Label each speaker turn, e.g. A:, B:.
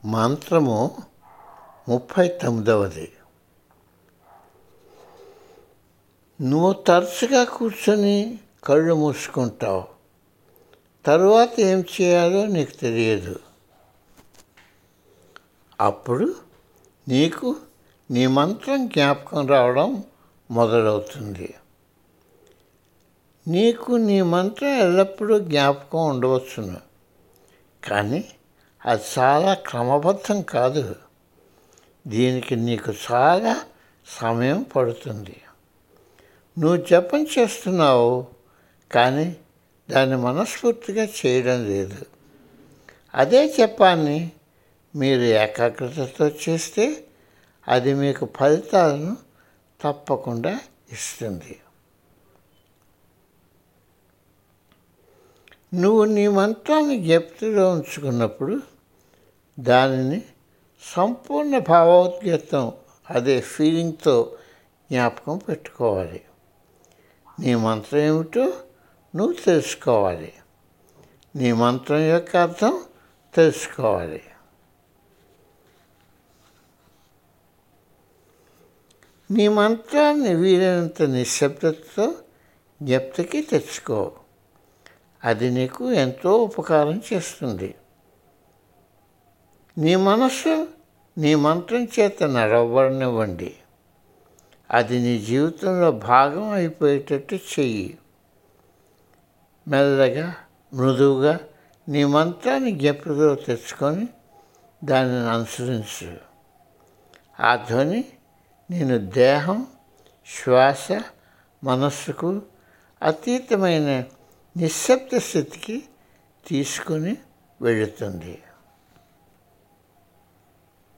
A: మంత్రము ముప్పై తొమ్మిదవది నువ్వు తరచుగా కూర్చొని కళ్ళు మూసుకుంటావు తరువాత ఏం చేయాలో నీకు తెలియదు అప్పుడు నీకు నీ మంత్రం జ్ఞాపకం రావడం మొదలవుతుంది నీకు నీ మంత్రం ఎల్లప్పుడూ జ్ఞాపకం ఉండవచ్చును కానీ అది చాలా క్రమబద్ధం కాదు దీనికి నీకు చాలా సమయం పడుతుంది నువ్వు జపం చేస్తున్నావు కానీ దాన్ని మనస్ఫూర్తిగా చేయడం లేదు అదే జపాన్ని మీరు ఏకాగ్రతతో చేస్తే అది మీకు ఫలితాలను తప్పకుండా ఇస్తుంది నువ్వు నీ మంత్రాన్ని జ్ఞప్తిలో ఉంచుకున్నప్పుడు దానిని సంపూర్ణ భావోద్గతం అదే ఫీలింగ్తో జ్ఞాపకం పెట్టుకోవాలి నీ మంత్రం ఏమిటో నువ్వు తెలుసుకోవాలి నీ మంత్రం యొక్క అర్థం తెలుసుకోవాలి నీ మంత్రాన్ని వీలైనంత నిశ్శబ్దతతో జ్ఞప్తికి తెచ్చుకో అది నీకు ఎంతో ఉపకారం చేస్తుంది నీ మనస్సు నీ మంత్రం చేత నడవబడనివ్వండి అది నీ జీవితంలో భాగం అయిపోయేటట్టు చెయ్యి మెల్లగా మృదువుగా నీ మంత్రాన్ని జ్ఞప్తిలో తెచ్చుకొని దానిని అనుసరించు ఆ ధ్వని నేను దేహం శ్వాస మనస్సుకు అతీతమైన నిశ్శబ్ద స్థితికి తీసుకొని వెళుతుంది